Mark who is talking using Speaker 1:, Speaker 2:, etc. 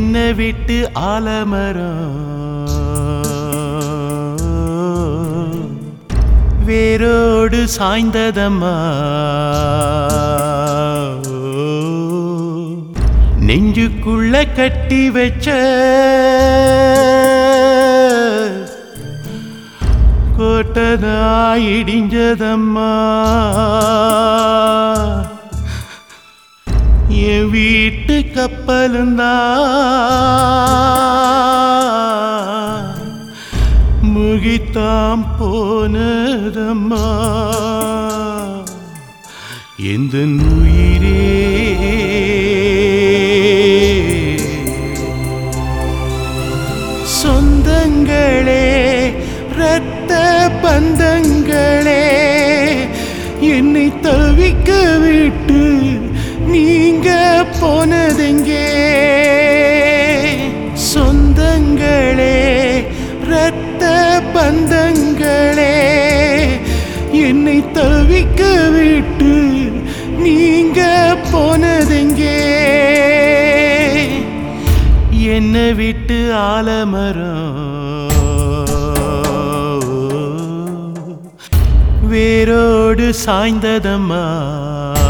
Speaker 1: என்னை விட்டு ஆலமரம் வேரோடு சாய்ந்ததம்மா நெஞ்சுக்குள்ள கட்டி வச்ச கோட்டதாய் இடிஞ்சதம்மா என் வீட்டு கப்பலுந்தா முகித்தாம் போனதம்மா எந்த உயிரே சொந்தங்களே இரத்த பந்தங்களே என்னை தவிக்க விட்டு நீங்க போனதெங்கே சொந்தங்களே இரத்த பந்தங்களே என்னை தவிக்க விட்டு நீங்க போனதெங்கே என்னை விட்டு ஆலமரம் வேரோடு சாய்ந்ததம்மா